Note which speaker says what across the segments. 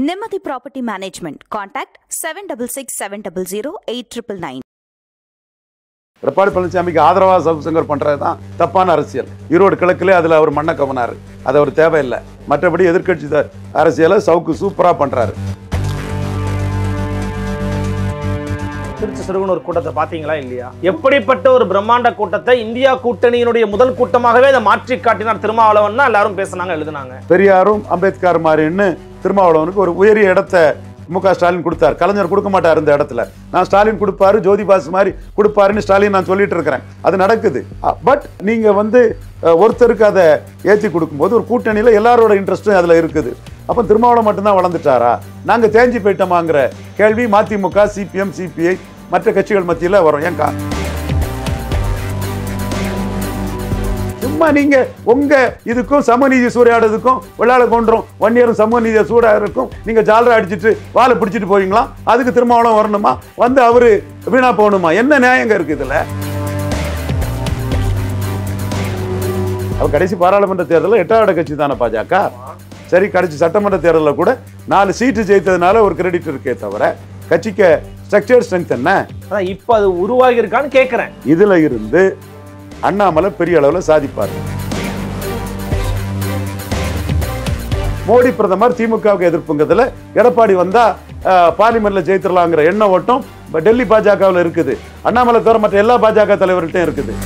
Speaker 1: Nimati Property Management. Contact 766 700 8999.
Speaker 2: Edappadi பழனிசாமிக்கு ஆதரவாக சவுசங்கர் பண்ணுறது தான் தப்பான அரசியல் ஈரோடு கிழக்குலே அதில் அவர் மண்ணை கவனார் அது அவர் தேவையில்லை மற்றபடி எதிர்க்கட்சி த- அரசியலை சவுக்கு சூப்பராக பண்ணுறாரு
Speaker 3: திருச்சி சிறுவனூர் கூட்டத்தை பாத்தீங்களா இல்லையா எப்படிப்பட்ட ஒரு பிரம்மாண்ட கூட்டத்தை இந்தியா கூட்டணியினுடைய முதல் கூட்டமாகவே அதை மாற்றி காட்டினார் திருமாவளவன் தான் எல்லாரும் பேசுனாங்க எழுதுனாங்க
Speaker 2: பெரியாரும் அம்பேத்கர் மாதிரின்னு திருமாவளவனுக்கு ஒரு உயரிய இடத்த மு க ஸ்டாலின் கொடுத்தார் கலைஞர் கொடுக்க மாட்டார் இந்த இடத்துல நான் ஸ்டாலின் கொடுப்பாரு ஜோதி பாசு மாதிரி கொடுப்பாருன்னு ஸ்டாலின் நான் சொல்லிட்டு இருக்கிறேன் அது நடக்குது பட் நீங்க வந்து அஹ், ஒருத்தருக்கு அதை ஏற்றி கொடுக்கும்போது ஒரு கூட்டணியில எல்லாரோட இன்ட்ரெஸ்ட்டும் அதுல இருக்குது அப்போ திருமாவளவன் மட்டும்தான் வளர்ந்துட்டாரா நாங்க தேஞ்சு போயிட்டோமாங்கிற கேள்வி மதிமுக சிபிஎம் சிபிஐ மற்ற கட்சிகள் மத்தியில வரும் ஏங்கா சும்மா நீங்க உங்க இதுக்கும் சமநீதி சூறையாடுறதுக்கும் விளையாட கொன்றும் ஒன் இயரும் சமநீதி சூடாகிறதுக்கும் நீங்க ஜாலரா அடிச்சிட்டு வாழை பிடிச்சிட்டு போவீங்களா அதுக்கு திருமாவளம் வரணுமா வந்து அவரு வீணா போகணுமா என்ன நியாயங்க இருக்கு இதுல அவ கடைசி பாராளுமன்ற தேர்தலில் எட்டாவது கட்சி தானே பாஜக சரி கடைசி சட்டமன்ற தேர்தலில் கூட நாலு சீட்டு ஜெயித்ததுனால ஒரு கிரெடிட் இருக்கே தவிர கட்சிக்கு ஸ்ட்ரக்சர் ஸ்ட்ரென்த் என்ன
Speaker 3: அதான் இப்ப அது உருவாகி இருக்கான்னு கேக்குறேன்
Speaker 2: இதுல இருந்து அண்ணாமலை பெரிய அளவுல சாதிப்பார் மோடி பிரதமர் திமுகவுக்கு எதிர்ப்புங்கிறதுல எடப்பாடி வந்தா அஹ், பார்லிமெண்ட்ல ஜெயித்திரலாங்கிற எண்ண ஓட்டம் இப்ப டெல்லி பாஜகவில் இருக்குது அண்ணாமலை தவிர மற்ற எல்லா பாஜக தலைவர்கள்ட்டையும் இருக்குது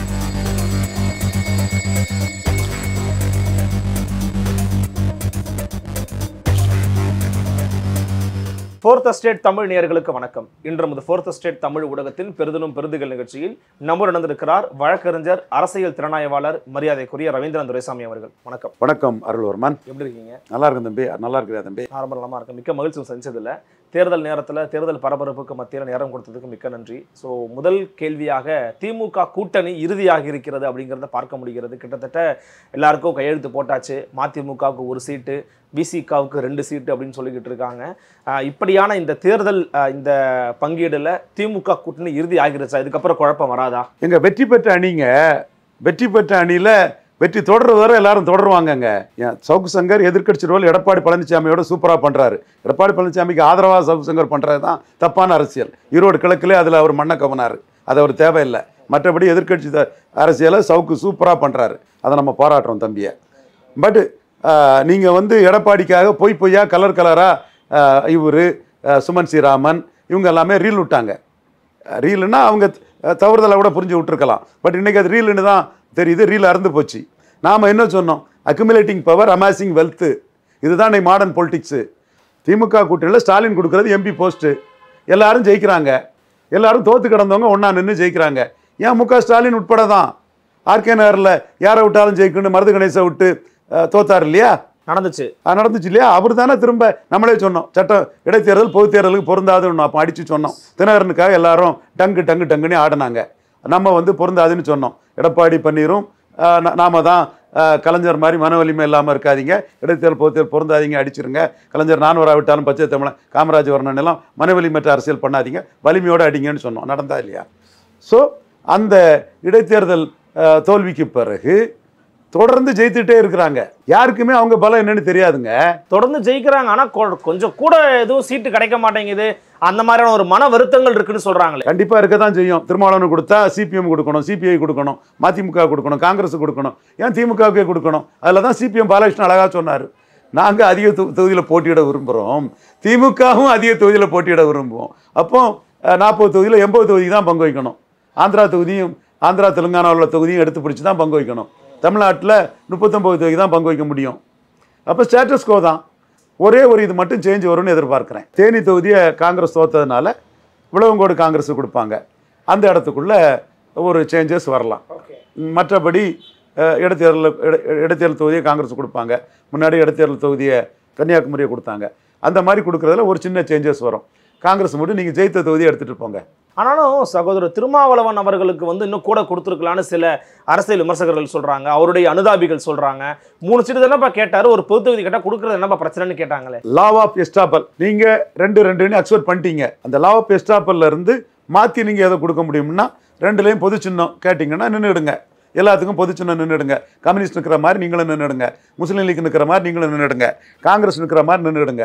Speaker 3: ஃபோர்த் ஸ்டேட் தமிழ் நேயர்களுக்கு வணக்கம் இன்று நமது ஃபோர்த் ஸ்டேட் தமிழ் ஊடகத்தின் பெருதினும் பெருதுகள் நிகழ்ச்சியில் நம்முடன் நடந்திருக்கிறார் வழக்கறிஞர் அரசியல் திறனாய்வாளர் மரியாதைக்குரிய ரவீந்திரன் துரைசாமி அவர்கள் வணக்கம்
Speaker 2: வணக்கம் அருள்வர்மன்
Speaker 3: எப்படி இருக்கீங்க
Speaker 2: நல்லா இருக்கும் தம்பி நல்லா இருக்கிறா தம்பி
Speaker 3: நான் ரொம்ப நலமா இருக்கேன் மிக்க மகிழ்ச்சி செஞ்சதில்ல தேர்தல் நேரத்தில் தேர்தல் பரபரப்புக்கு மத்தியில் நேரம் கொடுத்ததுக்கு மிக்க நன்றி ஸோ முதல் கேள்வியாக திமுக கூட்டணி இறுதியாக இருக்கிறது அப்படிங்கிறத பார்க்க முடிகிறது கிட்டத்தட்ட எல்லாருக்கும் கையெழுத்து போட்டாச்சு மதிமுகவுக்கு ஒரு சீட்டு பிசிகாவுக்கு ரெண்டு சீட்டு அப்படின்னு சொல்லிக்கிட்டு இருக்காங்க ஆஹ் இப்படியான இந்த தேர்தல் ஆஹ் இந்த பங்கீடுல திமுக கூட்டணி இறுதி ஆகிருச்சா இதுக்கப்புறம் குழப்பம் வராதா
Speaker 2: எங்க வெற்றி பெற்ற அணிங்க வெற்றி பெற்ற அணியில வெற்றி தொடர்றது வரை எல்லாரும் தொடருவாங்கங்க ஏன் சவுக்கு சங்கர் எதிர்க்கட்சி ரோல் எடப்பாடி பழனிசாமியோட சூப்பரா பண்றாரு எடப்பாடி பழனிசாமிக்கு ஆதரவா சவுக்கு சங்கர் பண்றது தான் தப்பான அரசியல் ஈரோடு கிழக்குலே அதுல அவர் மண்ணை கவனாரு அது அவர் தேவையில்லை மற்றபடி எதிர்க்கட்சி த- அரசியலை சவுக்கு சூப்பரா பண்றாரு அதை நம்ம பாராட்டுறோம் தம்பியை பட் நீங்கள் வந்து எடப்பாடிக்காக பொய் பொய்யா கலர் கலராக இவர் சுமன் ஸ்ரீராமன் இவங்க எல்லாமே ரீல் விட்டாங்க ரீலுன்னா அவங்க அஹ், தவறுதலை கூட புரிஞ்சு விட்டுருக்கலாம் பட் இன்னைக்கு அது ரீலுன்னு தான் தெரியுது ரீல் அறுந்து போச்சு நாம் என்ன சொன்னோம் அக்குமுலேட்டிங் பவர் அமாசிங் வெல்த்து இதுதான் இன்னைக்கு மாடர்ன் பொலிட்டிக்ஸு திமுக கூட்டணியில் ஸ்டாலின் கொடுக்குறது எம்பி போஸ்ட்டு எல்லாரும் ஜெயிக்கிறாங்க எல்லாரும் தோத்து கிடந்தவங்க ஒன்றா நின்று ஜெயிக்கிறாங்க ஏன் முக ஸ்டாலின் உட்பட தான் ஆர்கே நகரில் யாரை விட்டாலும் ஜெயிக்கணும் மருது கணேசை விட்டு அஹ், தோத்தார் இல்லையா
Speaker 3: நடந்துச்சு
Speaker 2: அது நடந்துச்சு இல்லையா அவர் தானே திரும்ப நம்மளே சொன்னோம் சட்டம் இடைத்தேர்தல் பொது தேர்தலுக்கு பொருந்தாதுன்னு அப்போ அடித்து சொன்னோம் தினகரனுக்காக எல்லாரும் டங்கு டங்கு டங்குன்னு ஆடினாங்க நம்ம வந்து பொருந்தாதுன்னு சொன்னோம் எடப்பாடி பன்னீரும் ஆஹ், நா- நாம தான் ஆஹ், கலைஞர் மாதிரி மன வலிமை இல்லாமல் இருக்காதீங்க இடைத்தேர்தல் பொது தேர்தல் பொருந்தாதீங்க அடிச்சிருங்க கலைஞர் நான் விட்டாலும் பச்சை தமிழன் காமராஜ் வர்ணன் எல்லாம் மன வலிமற்ற அரசியல் பண்ணாதீங்க வலிமையோடு அடிங்கன்னு சொன்னோம் நடந்தா இல்லையா ஸோ அந்த இடைத்தேர்தல் ஆஹ், தோல்விக்கு பிறகு தொடர்ந்து ஜெயித்துட்டே இருக்கிறாங்க யாருக்குமே அவங்க பலம் என்னன்னு தெரியாதுங்க
Speaker 3: தொடர்ந்து ஜெயிக்கிறாங்க ஆனா கொ- கொஞ்சம் கூட எதுவும் சீட்டு கிடைக்க மாட்டேங்குது அந்த மாதிரியான ஒரு மன வருத்தங்கள் இருக்குன்னு சொல்றாங்களே
Speaker 2: கண்டிப்பா இருக்க தான் செய்யும் திருமாவளவன் கொடுத்தா சிபிஎம் கொடுக்கணும் சிபிஐ கொடுக்கணும் மதிமுக கொடுக்கணும் காங்கிரஸ் கொடுக்கணும் ஏன் திமுகவுக்கே கொடுக்கணும் அதில் தான் சிபிஎம் பாலகிருஷ்ணன் அழகா சொன்னார் நாங்க அதிக தொ- தொகுதியில போட்டியிட விரும்புகிறோம் திமுகவும் அதிக தொகுதியில போட்டியிட விரும்புவோம் அப்போ நாற்பது தொகுதியில் எண்பது தொகுதி தான் பங்கு வைக்கணும் ஆந்திரா தொகுதியும் ஆந்திரா தெலுங்கானாவில் உள்ள தொகுதியும் எடுத்து பிடிச்சி தான் பங்கு வைக்கணும் தமிழ்நாட்டில் முப்பத்தொம்பது தொகுதி தான் பங்கு வைக்க முடியும் அப்போ ஸ்டேட்டஸ் கோ தான் ஒரே ஒரு இது மட்டும் சேஞ்ச் வரும்னு எதிர்பார்க்குறேன் தேனி தொகுதியை காங்கிரஸ் தோத்ததுனால விளவங்கோடு காங்கிரஸ் கொடுப்பாங்க அந்த இடத்துக்குள்ள ஒரு சேஞ்சஸ் வரலாம் மற்றபடி அஹ், இடைத்தேர்தல் இட- இடைத்தேர்தல் தொகுதியை காங்கிரஸ் கொடுப்பாங்க முன்னாடி இடைத்தேர்தல் தொகுதியை கன்னியாகுமரியை கொடுத்தாங்க அந்த மாதிரி கொடுக்குறதுல ஒரு சின்ன சேஞ்சஸ் வரும் காங்கிரஸ் மட்டும் நீங்கள் ஜெயித்த தொகுதியை எடுத்துகிட்டு போங்க
Speaker 3: ஆனாலும் சகோதரர் திருமாவளவன் அவர்களுக்கு வந்து இன்னும் கூட கொடுத்துருக்கலான்னு சில அரசியல் விமர்சகர்கள் சொல்றாங்க அவருடைய அனுதாபிகள் சொல்றாங்க மூணு சீட்டு தானப்பா கேட்டாரு ஒரு பொது தொகுதி கேட்டா கொடுக்கறது என்னப்பா பிரச்சனைன்னு கேட்டாங்களே
Speaker 2: லா ஆஃப் எஸ்டாப்பல் நீங்க ரெண்டு ரெண்டுன்னு அக்செப்ட் பண்ணிட்டீங்க அந்த லா ஆஃப் எஸ்டாப்பல்ல இருந்து மாத்தி நீங்க எதை கொடுக்க முடியும்னா ரெண்டுலையும் பொது சின்னம் கேட்டிங்கன்னா நின்றுடுங்க எல்லாத்துக்கும் பொது சின்னம் நின்றுடுங்க கம்யூனிஸ்ட் நிற்கிற மாதிரி நீங்களும் நின்றுடுங்க முஸ்லீம் லீக் நிற்கிற மாதிரி நீங்களும் நின்றுடுங்க காங்கிரஸ் நிற்கிற மாதிரி நின்றுடுங்க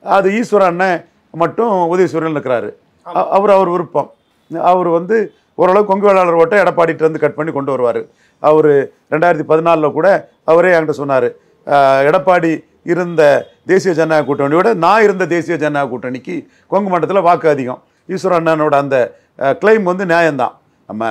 Speaker 2: அது ஈஸ்வர அண்ணன் மட்டும் உதயசூரியன் இருக்கிறாரு அ- அவர் அவர் விருப்பம் அவர் வந்து ஓரளவு கொங்கு வேளாளர் ஓட்டை எடப்பாடிட்டு வந்து கட் பண்ணி கொண்டு வருவார் அவர் ரெண்டாயிரத்தி பதினாலில் கூட அவரே என்கிட்ட சொன்னார் எடப்பாடி இருந்த தேசிய ஜனநாயக கூட்டணியோட நான் இருந்த தேசிய ஜனநாயக கூட்டணிக்கு கொங்கு மண்டலத்தில் வாக்கு அதிகம் ஈஸ்வர அண்ணனோட அந்த கிளைம் வந்து நியாயம்தான் நம்ம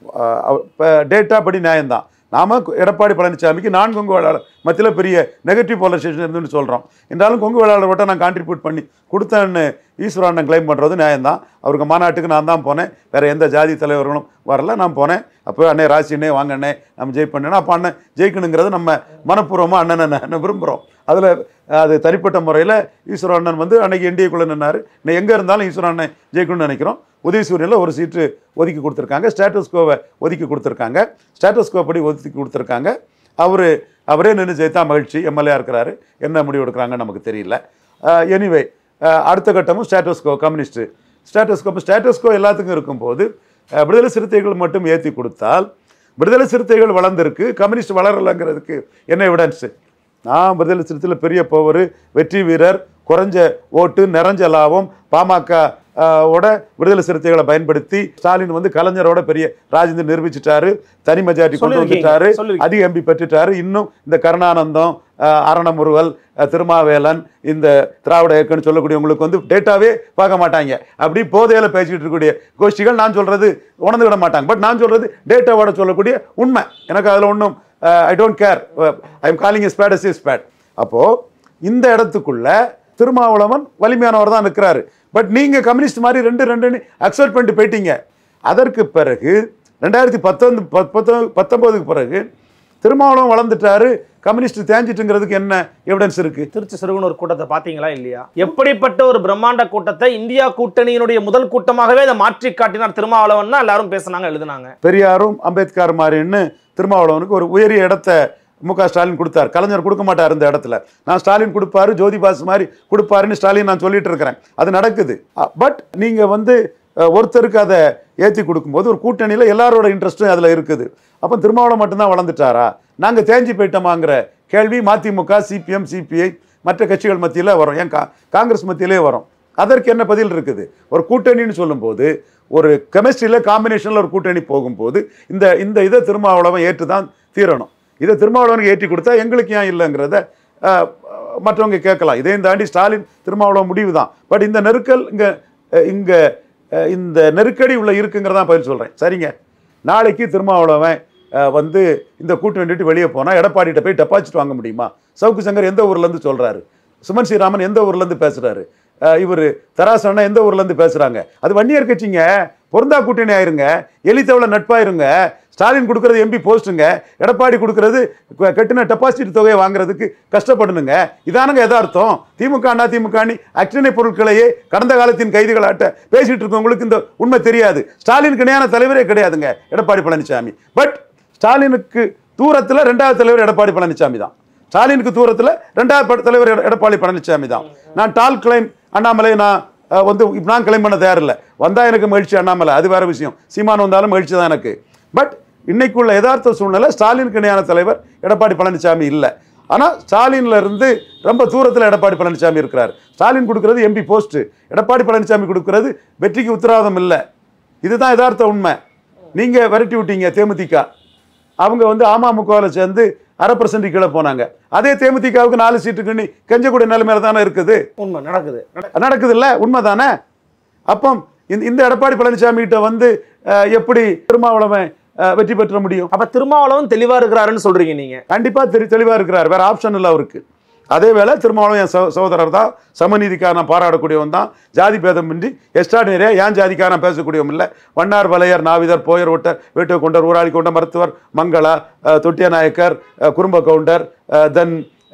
Speaker 2: இப்போ டேட்டா படி நியாயம்தான் நாம கு- எடப்பாடி பழனிசாமிக்கு நான் கொங்கு வேளாளர் மத்தியில் பெரிய நெகட்டிவ் போலரைசேஷன் இருந்துன்னு சொல்கிறோம் என்றாலும் கொங்கு வேளாளர் ஓட்டை நான் கான்ட்ரிபியூட் பண்ணி கொடுத்தேன்னு ஈஸ்வர அண்ணன் கிளைம் பண்ணுறது நியாயம்தான் அவருக்கு மாநாட்டுக்கு நான் தான் போனேன் வேறு எந்த ஜாதி தலைவர்களும் வரல நான் போனேன் அப்போ அண்ணே ராசி அண்ணே வாங்க அண்ணே நம்ம ஜெயிப்பண்ணேன்னா அப்போ அண்ணன் ஜெயிக்கணுங்கிறது நம்ம மனப்பூர்வமாக அண்ணனை நான் விரும்புகிறோம் அதில் அது தனிப்பட்ட முறையில் ஈஸ்வர அண்ணன் வந்து அன்னைக்கு என்டிஏக்குள்ளே நின்னார் நான் எங்கே இருந்தாலும் ஈஸ்வர அண்ணன் ஜெயிக்கணும்னு நினைக்கிறோம் உதயசூரியனில் ஒரு சீட்டு ஒதுக்கி கொடுத்துருக்காங்க ஸ்டேட்டஸ் கோவை ஒதுக்கி கொடுத்துருக்காங்க ஸ்டேட்டஸ் கோ படி ஒதுக்கி கொடுத்துருக்காங்க அவர் அவரே நின்று ஜெயித்தா மகிழ்ச்சி எம்எல்ஏ இருக்கிறாரு என்ன முடிவு எடுக்கிறாங்கன்னு நமக்கு தெரியல எனிவே அடுத்த கட்டமும் status quo communist status quo status quo எல்லாத்துக்கும் இருக்கும்போது அஹ், விடுதலை சிறுத்தைகள் மட்டும் ஏற்றி கொடுத்தால் விடுதலை சிறுத்தைகள் வளர்ந்துருக்கு கம்யூனிஸ்ட் வளரலைங்கிறதுக்கு என்ன எவிடன்ஸு நான் விடுதலை சிறுத்தையில் பெரிய பவர் வெற்றி வீரர் குறைஞ்ச ஓட்டு நிறைஞ்ச லாபம் பாமக ஆஹ், ஓட விடுதலை சிறுத்தைகளை பயன்படுத்தி ஸ்டாலின் வந்து கலைஞரோட பெரிய ராஜேந்திரன் நிரூபிச்சிட்டாரு தனி மெஜாரிட்டி கொண்டு
Speaker 3: சொல்லியிருக்கீங்க,
Speaker 2: வந்துட்டாரு
Speaker 3: சொல்லியிருக்கீங்க.
Speaker 2: அதிக எம்பி பெற்றுட்டாரு இன்னும் இந்த கருணானந்தம் ஆஹ், அரணமுருவல் ஆஹ், திருமாவேலன் இந்த திராவிட இயக்கம்னு சொல்லக்கூடியவங்களுக்கு வந்து டேட்டாவே பார்க்க மாட்டாங்க அப்படி போதையில பேசிக்கிட்டு இருக்கக்கூடிய கோஷ்டிகள் நான் சொல்றது உணர்ந்துவிட மாட்டாங்க பட் நான் சொல்றது டேட்டாவோட சொல்லக்கூடிய உண்மை எனக்கு அதில் ஒன்றும் I don't care I am calling is bad is is bad அப்போ இந்த இடத்துக்குள்ள திருமாவளவன் வலிமையானவர் தான் இருக்கிறாரு பட் நீங்க கம்யூனிஸ்ட் மாதிரி ரெண்டு ரெண்டுன்னு அக்செப்ட் பண்ணிட்டு போயிட்டீங்க அதற்கு பிறகு ரெண்டாயிரத்தி பத்தொன்பது பத்தொன்பது பத்தொன்பதுக்கு பிறகு திருமாவளவன் வளர்ந்துட்டாரு கம்யூனிஸ்ட் தேஞ்சிட்டுங்கிறதுக்கு என்ன எவிடன்ஸ் இருக்கு
Speaker 3: திருச்சி சிறுவனூர் கூட்டத்தை பாத்தீங்களா இல்லையா எப்படிப்பட்ட ஒரு பிரம்மாண்ட கூட்டத்தை இந்தியா கூட்டணியினுடைய முதல் கூட்டமாகவே அதை மாற்றி காட்டினார் திருமாவளவன் தான் எல்லாரும் பேசுனாங்க எழுதுனாங்க
Speaker 2: பெரியாரும் அம்பேத்கர் மாதிரின்னு திருமாவளவனுக்கு ஒரு உயரிய இடத்த மு க ஸ்டாலின் கொடுத்தார் கலைஞர் கொடுக்க மாட்டார் இந்த இடத்துல நான் ஸ்டாலின் கொடுப்பாரு ஜோதி பாசு மாதிரி கொடுப்பாருன்னு ஸ்டாலின் நான் சொல்லிட்டு இருக்கிறேன் அது நடக்குது பட் நீங்க வந்து அஹ், ஒருத்தருக்கு அதை ஏற்றி கொடுக்கும்போது ஒரு கூட்டணியில் எல்லாரோட இன்ட்ரெஸ்ட்டும் அதில் இருக்குது அப்போ திருமாவளவன் மட்டும்தான் வளர்ந்துட்டாரா நாங்கள் தேஞ்சு போயிட்டோமாங்கிற கேள்வி மதிமுக சிபிஎம் சிபிஐ மற்ற கட்சிகள் மத்தியில் வரும் ஏன் கா காங்கிரஸ் மத்தியிலே வரும் அதற்கு என்ன பதில் இருக்குது ஒரு கூட்டணின்னு சொல்லும்போது ஒரு கெமிஸ்ட்ரியில் காம்பினேஷனில் ஒரு கூட்டணி போகும்போது இந்த இந்த இதை திருமாவளவன் ஏற்று தான் தீரணும் இதை திருமாவளவனுக்கு ஏற்றி கொடுத்தா எங்களுக்கு ஏன் இல்லைங்கிறத அஹ், மற்றவங்க கேட்கலாம் இதையும் தாண்டி ஸ்டாலின் திருமாவளவன் முடிவு தான் பட் இந்த நெருக்கல் இங்கே இங்கே இந்த நெருக்கடி உள்ள இருக்குங்கிறதான் பதில் சொல்கிறேன் சரிங்க நாளைக்கு திருமாவளவன் அஹ், வந்து இந்த கூட்டணி விட்டு வெளியே போனால் எடப்பாடிகிட்ட போய் டெபாசிட் வாங்க முடியுமா சவுக்கு சங்கர் எந்த ஊர்லேருந்து சொல்கிறாரு சுமன் ஸ்ரீராமன் எந்த ஊர்லேருந்து பேசுகிறாரு இவர் தராசனா எந்த ஊர்லேருந்து பேசுகிறாங்க அது வன்னியர் கட்சிங்க பொருந்தா கூட்டணி ஆயிருங்க எலித்தவள நட்பாயிருங்க ஸ்டாலின் கொடுக்கறது எம்பி போஸ்ட்டுங்க எடப்பாடி கொடுக்கறது க- கட்டின டெபாசிட் தொகையை வாங்குறதுக்கு கஷ்டப்படணுங்க இதானுங்க எதார்த்தம் திமுக அண்ணா திமுக அக்ஷனை பொருட்களையே கடந்த காலத்தின் கைதிகளாட்ட பேசிட்டு இருக்கவங்களுக்கு இந்த உண்மை தெரியாது ஸ்டாலினுக்கு இணையான தலைவரே கிடையாதுங்க எடப்பாடி பழனிசாமி பட் ஸ்டாலினுக்கு தூரத்தில் ரெண்டாவது தலைவர் எடப்பாடி பழனிசாமி தான் ஸ்டாலினுக்கு தூரத்தில் ரெண்டாவது பட- தலைவர் எட- எடப்பாடி பழனிசாமி தான் நான் டால் கிளைம் அண்ணாமலை நான் அஹ், வந்து இப்ப நான் கிளைம் பண்ண தயாரில்லை வந்தா எனக்கு மகிழ்ச்சி அண்ணாமலை அது வேற விஷயம் சீமான் வந்தாலும் மகிழ்ச்சி தான் எனக்கு பட் இன்னைக்குள்ள யதார்த்த சூழ்நிலை ஸ்டாலினுக்கு இணையான தலைவர் எடப்பாடி பழனிசாமி இல்லை ஆனால் ஸ்டாலின்ல இருந்து ரொம்ப தூரத்தில் எடப்பாடி பழனிசாமி இருக்கிறார் ஸ்டாலின் கொடுக்கறது எம்பி போஸ்ட் எடப்பாடி பழனிசாமி கொடுக்கறது வெற்றிக்கு உத்தரவாதம் இல்லை இதுதான் யதார்த்த உண்மை நீங்க விரட்டி விட்டீங்க தேமுதிக அவங்க வந்து அமமுகவில் சேர்ந்து அரை பர்சன்ட் கீழே போனாங்க அதே தேமுதிகவுக்கு நாலு சீட்டுக்கு கெஞ்சக்கூடிய நிலைமையில தானே இருக்குது
Speaker 3: உண்மை நடக்குது நட-
Speaker 2: நடக்குது இல்ல உண்மைதானே அப்போ இந்த இந்த எடப்பாடி பழனிசாமி கிட்ட வந்து அஹ், எப்படி திருமாவளவன் அஹ், வெற்றி பெற்ற முடியும்
Speaker 3: அப்ப திருமாவளவன் தெளிவா இருக்கிறாருன்னு சொல்றீங்க நீங்க
Speaker 2: கண்டிப்பா தெரி தெளிவா இருக்கிறார் வேற ஆப்ஷன் இல்லை அவருக்கு அதே வேளை திருமாவளவன் என் சகோ- சகோதரர் தான் சமநீதிக்காக நான் பாராடக்கூடியவன் தான் ஜாதி பேதமின்றி எஸ்டாடினரியா ஏன் ஜாதிக்காக நான் பேசக்கூடியவன் இல்லை வண்ணார் வலையர் நாவிதர் போயர் ஒட்டர் வேட்டுவ கொண்டர் ஊராளி கொண்ட மருத்துவர் மங்களா அஹ், தொட்டிய நாயக்கர் அஹ், குறும்ப கவுண்டர் தென்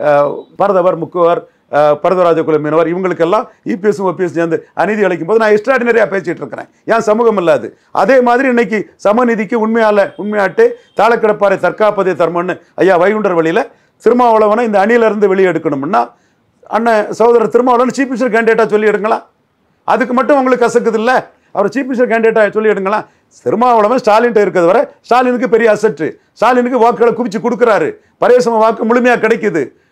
Speaker 2: பரதவர் முக்குவர் அஹ், பரதராஜ குல மீனவர் இவங்களுக்கெல்லாம் இபிஎஸ் ஓபிஎஸ் சேர்ந்து அநீதி அளிக்கும் போது நான் எக்ஸ்ட்ராடினரியாக பேசிட்டு இருக்கிறேன் ஏன் சமூகம் இல்லாது அதே மாதிரி இன்னைக்கு சமநீதிக்கு உண்மையால உண்மையாட்டு தாளக்கிடப்பாறை தற்காப்பதே தர்மம்னு ஐயா வைகுண்டர் வழியில திருமாவளவனை இந்த அணியில இருந்து வெளியே எடுக்கணும்னா அண்ணன் சகோதரர் திருமாவளவன் சீஃப் மினிஸ்டர் கேண்டிடேட்டாக சொல்லி எடுங்களா அதுக்கு மட்டும் உங்களுக்கு கசக்குது இல்லை அவர் சீஃப் மினிஸ்டர் கேண்டிடேட்டாக சொல்லி எடுங்களா திருமாவளவன் ஸ்டாலின்ட்ட இருக்கிறது வரை ஸ்டாலினுக்கு பெரிய அசட்டு ஸ்டாலினுக்கு வாக்குகளை குவிச்சு கொடுக்குறாரு பரேசம வாக்கு முழுமையாக கிடைக்குது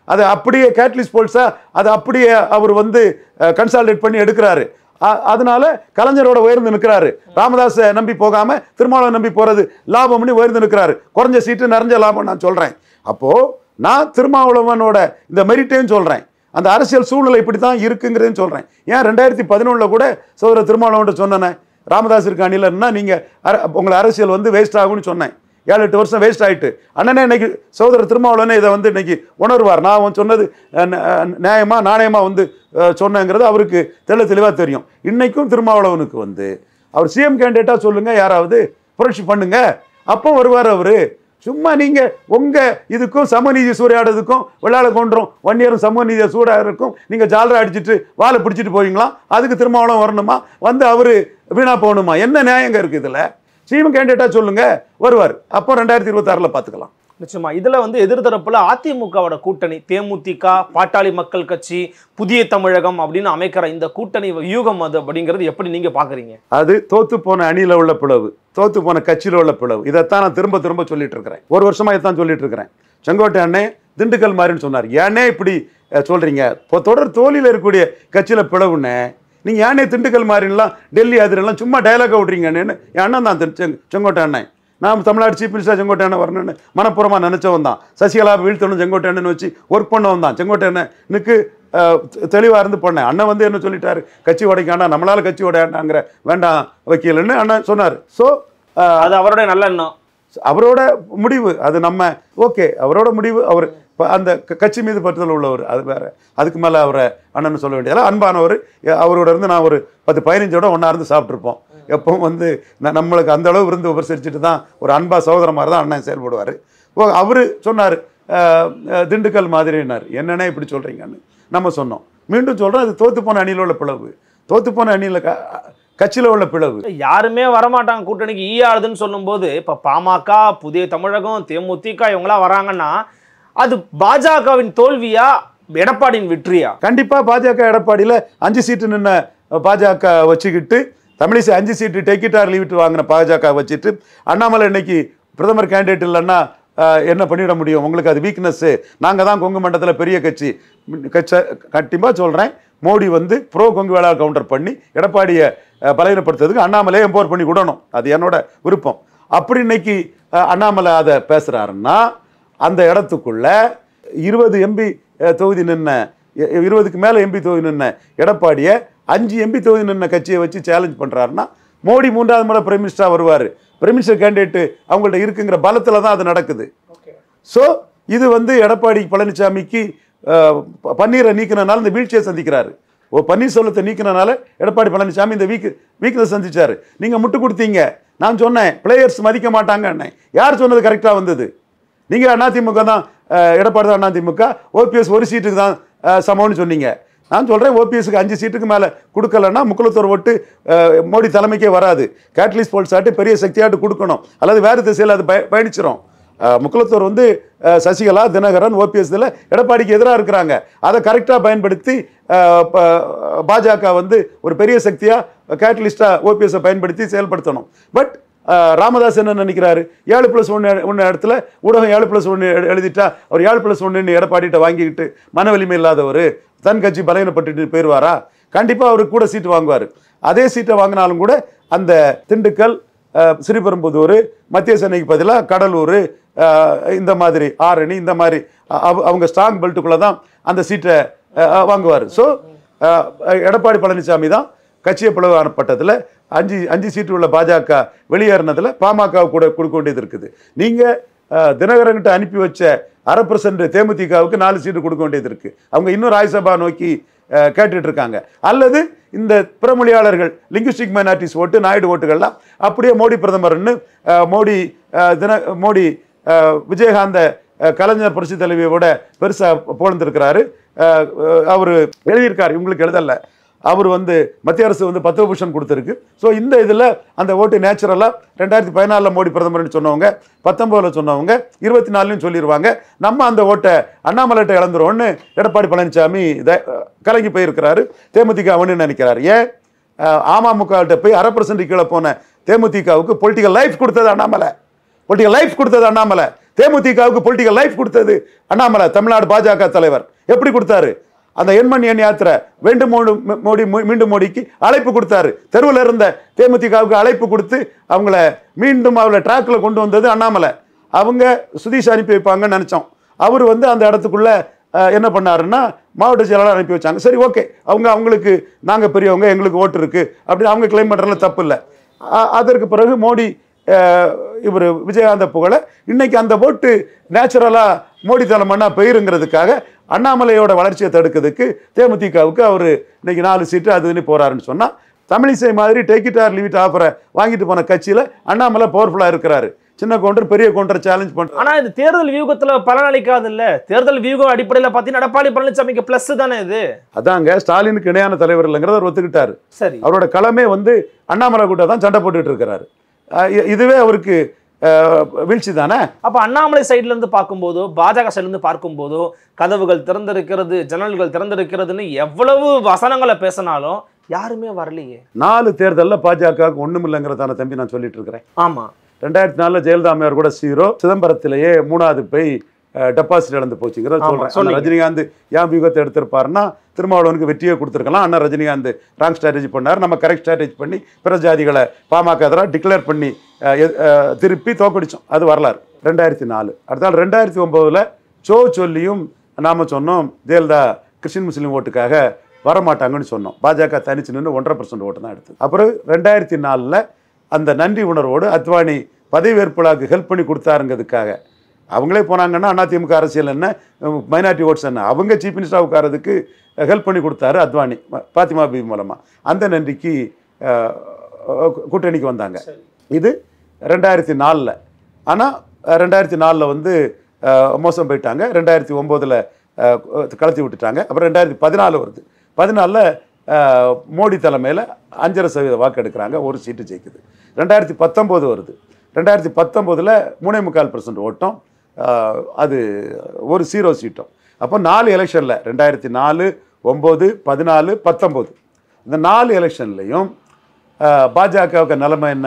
Speaker 2: அது அப்படியே கேட்லிஸ் போல்ஸா அது அப்படியே அவர் வந்து கன்சால்டேட் பண்ணி எடுக்கிறாரு அ- அதனால கலைஞரோட உயர்ந்து நிற்கிறாரு ராமதாஸை நம்பி போகாம திருமாவளவன் நம்பி போறது லாபம்னு உயர்ந்து நிற்கிறாரு குறைஞ்ச சீட்டு நிறைஞ்ச லாபம் நான் சொல்றேன் அப்போ நான் திருமாவளவனோட இந்த மெரிட்டையும் சொல்றேன் அந்த அரசியல் சூழ்நிலை இப்படி தான் இருக்குங்கிறதையும் சொல்றேன் ஏன் ரெண்டாயிரத்தி பதினொன்றில் கூட சோதர திருமாவளவன்ட்ட சொன்னேன் ராமதாஸ் இருக்க அணிலன்னா நீங்க அர- உங்களை அரசியல் வந்து வேஸ்ட் ஆகும்னு சொன்னேன் ஏழு எட்டு வருஷம் வேஸ்ட் ஆயிட்டு அண்ணனே இன்னைக்கு சகோதரர் திருமாவளவனே இதை வந்து இன்னைக்கு உணர்வார் நான் அவன் சொன்னது அஹ், ந- அஹ், நியாயமா நாணயமா வந்து அஹ், சொன்னேங்கிறது அவருக்கு தெள்ள தெளிவாக தெரியும் இன்னைக்கும் திருமாவளவனுக்கு வந்து அவர் சிஎம் கேண்டிடேட்டாக சொல்லுங்க யாராவது புரட்சி பண்ணுங்க அப்போ வருவார் அவரு சும்மா நீங்க உங்க இதுக்கும் சமநீதி சூறையாடுறதுக்கும் விளையாட கொண்டுரும் வன்னியரும் சமநீதியை சூடாடுறதுக்கும் நீங்க ஜாலரா அடிச்சிட்டு வாழை பிடிச்சிட்டு போவீங்களா அதுக்கு திருமாவளவன் வரணுமா வந்து அவரு வீணா போகணுமா என்ன நியாயங்க இருக்கு இதுல சிஎம் கேண்டிடேட்டா சொல்லுங்க வருவார் அப்போ ரெண்டாயிரத்தி இருபத்தாறுல பாத்துக்கலாம்
Speaker 3: நிச்சயமா இதுல வந்து எதிர்த்தரப்புல அதிமுகவோட கூட்டணி தேமுதிக பாட்டாளி மக்கள் கட்சி புதிய தமிழகம் அப்படின்னு அமைக்கிற இந்த கூட்டணி வியூகம் அது அப்படிங்கிறது எப்படி நீங்க பாக்குறீங்க
Speaker 2: அது தோத்து போன அணியில உள்ள பிளவு தோத்து போன கட்சியில உள்ள பிளவு இதைத்தான் நான் திரும்ப திரும்ப சொல்லிட்டு இருக்கிறேன் ஒரு வருஷமா இதைத்தான் சொல்லிட்டு இருக்கிறேன் செங்கோட்டை அண்ணே திண்டுக்கல் மாதிரின்னு சொன்னார் ஏனே இப்படி அஹ், சொல்றீங்க இப்போ தொடர் தோல்வியில் இருக்கக்கூடிய கட்சியில பிளவுன்னு நீங்க ஏனே திண்டுக்கல் மாதிரிலாம் டெல்லி அதிரெல்லாம் சும்மா டயலாக் விட்றீங்கன்னு என் அண்ணன் தான் திரு- செங்- செங்கோட்டை அண்ணன் நான் தமிழ்நாடு சீஃப் மினிஸ்டர் செங்கோட்டை அண்ணன் வரணும்னு மனப்பூர்வமா நினைச்சவன் தான் சசிகலா வீழ்த்தணும் செங்கோட்டை அண்ணன் வச்சு ஒர்க் பண்ணவன் தான் செங்கோட்டை அண்ணனுக்கு தெளிவாக இருந்து பண்ணேன் அண்ணன் வந்து என்ன சொல்லிட்டாரு கட்சி உடைக்காண்டா நம்மளால கட்சி உடையாண்டாங்கிற வேண்டாம் வக்கீல்னு அண்ணன் சொன்னார் ஸோ
Speaker 3: அது அவருடைய நல்ல எண்ணம்
Speaker 2: அவரோட முடிவு அது நம்ம ஓகே அவரோட முடிவு அவர் இப்ப அந்த க- கட்சி மீது பற்றுதல் உள்ளவர் அது வேற அதுக்கு மேலே அவரை அண்ணன் சொல்ல வேண்டியதில்ல அன்பானவர் எ- அவரோட இருந்து நான் ஒரு பத்து பதினஞ்சோட ஒன்றா இருந்து சாப்பிட்ருப்போம் எப்பவும் வந்து ந- நம்மளுக்கு அந்த அளவு விருந்து உபசரிச்சுட்டு தான் ஒரு அன்பா சகோதர மாதிரி தான் அண்ணன் செயல்படுவார் ஓ அவர் சொன்னார் திண்டுக்கல் மாதிரினார் என்னண்ணே இப்படி சொல்கிறீங்கன்னு நம்ம சொன்னோம் மீண்டும் சொல்கிறோம் அது தோத்து போன அணியில் உள்ள பிளவு தோத்து போன அணியில் க கட்சியில் உள்ள பிளவு
Speaker 3: யாருமே வரமாட்டாங்க கூட்டணிக்கு ஈயாடுதுன்னு சொல்லும்போது இப்ப பாமக புதிய தமிழகம் தேமுதிக இவங்களாம் வராங்கன்னா அது பாஜகவின் தோல்வியா எடப்பாடியின் வெற்றியா
Speaker 2: கண்டிப்பா பாஜக எடப்பாடியில் அஞ்சு சீட்டு நின்ன பாஜக வச்சுக்கிட்டு தமிழிசை அஞ்சு சீட்டு டெக்கிட்டார் லீவிட்டு வாங்கின பாஜக வச்சுட்டு அண்ணாமலை இன்னைக்கு பிரதமர் கேண்டிடேட் இல்லைன்னா அஹ், என்ன பண்ணிட முடியும் உங்களுக்கு அது வீக்னஸ்ஸு நாங்கள் தான் கொங்கு மண்டலத்தில் பெரிய கட்சி கட்ச கண்டிப்பாக சொல்கிறேன் மோடி வந்து ப்ரோ கொங்கு வேளாண் கவுண்டர் பண்ணி எடப்பாடியை அஹ், பலவீனப்படுத்துறதுக்கு அண்ணாமலையை எம்போர் பண்ணி விடணும் அது என்னோட விருப்பம் அப்படி இன்னைக்கு அஹ், அண்ணாமலை அதை பேசுகிறாருன்னா அந்த இடத்துக்குள்ள இருபது எம்பி தொகுதி நின்ன இ- இருபதுக்கு மேலே எம்பி தொகுதி நின்ன எடப்பாடியை அஞ்சு எம்பி தொகுதி நின்ன கட்சியை வச்சு சேலஞ்ச் பண்ணுறாருன்னா மோடி மூன்றாவது முறை பிரைம் மினிஸ்டராக வருவார் பிரைம் மினிஸ்டர் கேண்டிடேட்டு அவங்கள்ட்ட இருக்குங்கிற பலத்தில் தான் அது நடக்குது ஸோ இது வந்து எடப்பாடி பழனிசாமிக்கு அஹ், ப- பன்னீரை நீக்கினனால இந்த வீழ்ச்சியை சந்திக்கிறாரு ஓ பன்னீர்செல்வத்தை நீக்கினனால எடப்பாடி பழனிசாமி இந்த வீக் வீக்னஸ் சந்திச்சாரு நீங்கள் முட்டு கொடுத்தீங்க நான் சொன்னேன் பிளேயர்ஸ் மதிக்க மாட்டாங்க யார் சொன்னது கரெக்டாக வந்தது நீங்கள் அதிமுக தான் அஹ், எடப்பாடி தான் அதிமுக ஓபிஎஸ் ஒரு சீட்டுக்கு தான் அஹ், சமம்னு சொன்னீங்க நான் சொல்கிறேன் ஓபிஎஸ்க்கு அஞ்சு சீட்டுக்கு மேலே கொடுக்கலன்னா முக்குளத்தூர் ஓட்டு அஹ், மோடி தலைமைக்கே வராது கேட்லிஸ் போல்ஸ் ஆட்டு பெரிய சக்தியாட்டு கொடுக்கணும் அல்லது வேறு திசையில் அது பய பயணிச்சிரும் அஹ், முக்குளத்தூர் வந்து அஹ், சசிகலா தினகரன் ஓபிஎஸ் இதில் எடப்பாடிக்கு எதிராக இருக்கிறாங்க அதை கரெக்டாக பயன்படுத்தி அஹ், ப- பாஜக வந்து ஒரு பெரிய சக்தியாக கேட்டலிஸ்டாக ஓபிஎஸ்ஸை பயன்படுத்தி செயல்படுத்தணும் பட் ஆஹ் ராமதாஸ் என்ன நினைக்கிறாரு ஏழு ப்ளஸ் ஒன்று ஒன்று இடத்துல ஊடகம் ஏழு ப்ளஸ் ஒன்று எழுதிட்டா அவர் ஏழு ப்ளஸ் ஒன்றுன்னு எடப்பாடிட்ட வாங்கிக்கிட்டு மன வலிமை இல்லாதவர் தன் கட்சி பலவீனப்பட்டுட்டு போயிடுவாரா கண்டிப்பாக அவருக்கு கூட சீட்டு வாங்குவார் அதே சீட்டை வாங்கினாலும் கூட அந்த திண்டுக்கல் ஆஹ் ஸ்ரீபெரும்புதூர் மத்திய சென்னைக்கு பதிலாக கடலூர் ஆஹ் இந்த மாதிரி ஆரணி இந்த மாதிரி அவ- அவங்க ஸ்ட்ராங் பெல்ட்டுக்குள்ளே தான் அந்த சீட்டை ஆஹ் வாங்குவார் ஸோ எடப்பாடி பழனிசாமி தான் கட்சியை பிளவானப்பட்டதில் அஞ்சு அஞ்சு சீட்டு உள்ள பாஜக வெளியேறினதில் பாமக கூட கொடுக்க வேண்டியது இருக்குது நீங்கள் தினகரன்கிட்ட அனுப்பி வச்ச அரை பர்சன்ட் தேமுதிகவுக்கு நாலு சீட்டு கொடுக்க வேண்டியது இருக்கு அவங்க இன்னும் ராஜ்யசபா நோக்கி அஹ், கேட்டுட்டு இருக்காங்க அல்லது இந்த பிறமொழியாளர்கள் லிங்குஸ்டிக் மைனாரிட்டிஸ் ஓட்டு நாயுடு ஓட்டுகள்லாம் அப்படியே மோடி பிரதமர்னு அஹ், மோடி அஹ், தின மோடி அஹ், விஜயகாந்த அஹ், கலைஞர் புரட்சி தலைவியோட பெருசாக புகழ்ந்திருக்கிறாரு அவர் எழுதியிருக்காரு இவங்களுக்கு எழுதலை அவர் வந்து மத்திய அரசு வந்து பத்மபூஷன் கொடுத்துருக்கு ஸோ இந்த இதில் அந்த ஓட்டு நேச்சுரலாக ரெண்டாயிரத்தி பதினாலில் மோடி பிரதமர்னு சொன்னவங்க பத்தொம்போதில் சொன்னவங்க இருபத்தி நாலுலையும் சொல்லிடுவாங்க நம்ம அந்த ஓட்டை அண்ணாமலைட்ட இழந்துருவோம்னு எடப்பாடி பழனிசாமி இதை அஹ், கலங்கி போயிருக்கிறாரு தேமுதிக அவனு நினைக்கிறாரு ஏன் அஹ், அமமுகவிட்ட போய் அரை பர்சன்ட் கீழே போன தேமுதிகவுக்கு பொலிட்டிக்கல் லைஃப் கொடுத்தது அண்ணாமலை பொலிட்டிக்கல் லைஃப் கொடுத்தது அண்ணாமலை தேமுதிகவுக்கு பொலிட்டிக்கல் லைஃப் கொடுத்தது அண்ணாமலை தமிழ்நாடு பாஜக தலைவர் எப்படி கொடுத்தாரு அந்த எண்மண் எண் யாத்திரை வேண்டும் மோடி மோடி மீண்டும் மோடிக்கு அழைப்பு கொடுத்தாரு தெருவில் இருந்த தேமுதிகவுக்கு அழைப்பு கொடுத்து அவங்கள மீண்டும் அவளை ட்ராக்ல கொண்டு வந்தது அண்ணாமலை அவங்க சுதீஷ் அனுப்பி வைப்பாங்கன்னு நினைச்சோம் அவர் வந்து அந்த இடத்துக்குள்ள அஹ், என்ன பண்ணாருன்னா மாவட்ட செயலாளர் அனுப்பி வச்சாங்க சரி ஓகே அவங்க அவங்களுக்கு நாங்க பெரியவங்க எங்களுக்கு ஓட்டு இருக்கு அப்படி அவங்க கிளைம் பண்றதுல தப்பு இல்லை அ- அதற்கு பிறகு மோடி இவர் விஜயகாந்த புகழ இன்னைக்கு அந்த ஓட்டு நேச்சுரலா மோடி தலைமன்னா பெயருங்கிறதுக்காக அண்ணாமலையோட வளர்ச்சியை தடுக்கிறதுக்கு தேமுதிகவுக்கு அவர் இன்னைக்கு நாலு சீட்டு அதுன்னு போறாருன்னு சொன்னா தமிழிசை மாதிரி take it or leave it ஆஃபரை வாங்கிட்டு போன கட்சியில அண்ணாமலை பவர்ஃபுல்லா இருக்கிறாரு சின்ன கவுண்டர் பெரிய கவுண்டர் சேலஞ்ச் பண்றாரு
Speaker 3: ஆனா இது தேர்தல் வியூகத்துல பலனளிக்காது இல்ல தேர்தல் வியூகம் அடிப்படையில பாத்தீங்கன்னா எடப்பாடி பழனிசாமிக்கு பிளஸ் தானே இது
Speaker 2: அதாங்க ஸ்டாலினுக்கு இணையான தலைவர் இல்லைங்கிறத அவர் ஒத்துக்கிட்டாரு
Speaker 3: சரி
Speaker 2: அவரோட களமே வந்து அண்ணாமலை கூட தான் சண்டை போட்டுட்டு இருக்கிறாரு அஹ் இ- இதுவே அவருக்கு அஹ், வீழ்ச்சி தானே
Speaker 3: அப்ப அண்ணாமலை சைடுல இருந்து பார்க்கும்போதோ பாஜக சைடுல இருந்து பார்க்கும்போதோ கதவுகள் திறந்திருக்கிறது ஜன்னல்கள் திறந்திருக்கிறதுன்னு எவ்வளவு வசனங்களை பேசினாலும் யாருமே வரலையே
Speaker 2: நாலு தேர்தலில் பாஜகவுக்கு ஒன்றும் இல்லைங்கிறதான தம்பி நான் சொல்லிட்டு இருக்கிறேன்
Speaker 3: ஆமா
Speaker 2: ரெண்டாயிரத்தி நாலில் ஜெயலலிதா அம்மையார் கூட சீரோ சிதம்பரத்திலேயே மூணாவது போய் டெபாசிட் இழந்து போச்சுங்கிறத
Speaker 3: ஆமா,
Speaker 2: சொல்றேன்
Speaker 3: சொன்னீங்க.
Speaker 2: அண்ணன் ரஜினிகாந்த் ஏன் வியூகத்தை எடுத்திருப்பாருன்னா திருமாவளவனுக்கு வெற்றியை கொடுத்துருக்கலாம் அண்ணா ரஜினிகாந்த் ராங் ஸ்ட்ராட்டஜி பண்ணார் நம்ம கரெக்ட் ஸ்ட்ராட்டஜி பண்ணி பிற ஜாதிகளை பாமக எதிராக டிக்ளேர் பண்ணி அஹ், எ- அஹ், திருப்பி தோக்கடிச்சோம் அது வரலாறு ரெண்டாயிரத்தி நாலு அடுத்தால் ரெண்டாயிரத்தி ஒம்போதில் சோ சொல்லியும் நாம சொன்னோம் ஜெயலலிதா கிறிஸ்டின் முஸ்லீம் ஓட்டுக்காக வரமாட்டாங்கன்னு சொன்னோம் பாஜக தனிச்சு நின்று ஒன்றரை பர்சன்ட் ஓட்டு தான் எடுத்தது அப்புறம் ரெண்டாயிரத்தி நாலில் அந்த நன்றி உணர்வோடு அத்வானி பதவியேற்புலாக்கு ஹெல்ப் பண்ணி கொடுத்தாருங்கிறதுக்காக அவங்களே போனாங்கன்னா அதிமுக அரசியல் என்ன மைனாரிட்டி ஓட்ஸ் என்ன அவங்க சீஃப் மினிஸ்டராக உட்காரதுக்கு ஹெல்ப் பண்ணி கொடுத்தாரு அத்வானி ம- பாத்திமா பி மூலமாக அந்த நன்றிக்கு அஹ், அஹ், கூட்டணிக்கு வந்தாங்க இது ரெண்டாயிரத்தி நாலில் ஆனால் ரெண்டாயிரத்தி நாலில் வந்து அஹ், மோசம் போயிட்டாங்க ரெண்டாயிரத்தி ஒம்போதில் கலத்தி விட்டுட்டாங்க அப்புறம் ரெண்டாயிரத்தி பதினாலு வருது பதினாலில் மோடி தலைமையில் அஞ்சரை சதவீத வாக்கு எடுக்கிறாங்க ஒரு சீட்டு ஜெயிக்குது ரெண்டாயிரத்தி பத்தொம்போது வருது ரெண்டாயிரத்தி பத்தொம்போதில் மூணே முக்கால் பர்சன்ட் ஓட்டம் அஹ், அது ஒரு ஜீரோ சீட்டும் அப்போ நாலு எலெக்ஷனில் ரெண்டாயிரத்தி நாலு ஒம்பது பதினாலு பத்தொம்போது இந்த நாலு எலெக்ஷன்லையும் பாஜகவுக்கு நிலைமை என்ன